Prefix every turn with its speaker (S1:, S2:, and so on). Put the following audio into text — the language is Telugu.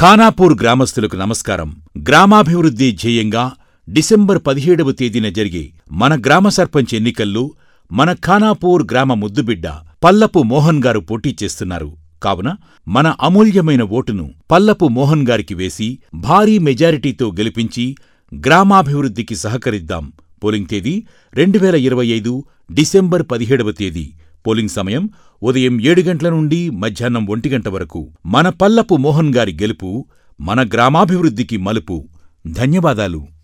S1: ఖానాపూర్ గ్రామస్తులకు నమస్కారం గ్రామాభివృద్ధి ధ్యేయంగా డిసెంబర్ పదిహేడవ తేదీన జరిగే మన గ్రామ సర్పంచ్ ఎన్నికల్లో మన ఖానాపూర్ గ్రామ ముద్దుబిడ్డ పల్లపు మోహన్ గారు పోటీ చేస్తున్నారు కావున మన అమూల్యమైన ఓటును పల్లపు మోహన్ గారికి వేసి భారీ మెజారిటీతో గెలిపించి గ్రామాభివృద్ధికి సహకరిద్దాం పోలింగ్ తేదీ రెండు వేల ఇరవై ఐదు డిసెంబర్ పదిహేడవ తేదీ పోలింగ్ సమయం ఉదయం ఏడు గంటల నుండి మధ్యాహ్నం ఒంటి గంట వరకు మన పల్లపు మోహన్ గారి గెలుపు మన గ్రామాభివృద్ధికి మలుపు ధన్యవాదాలు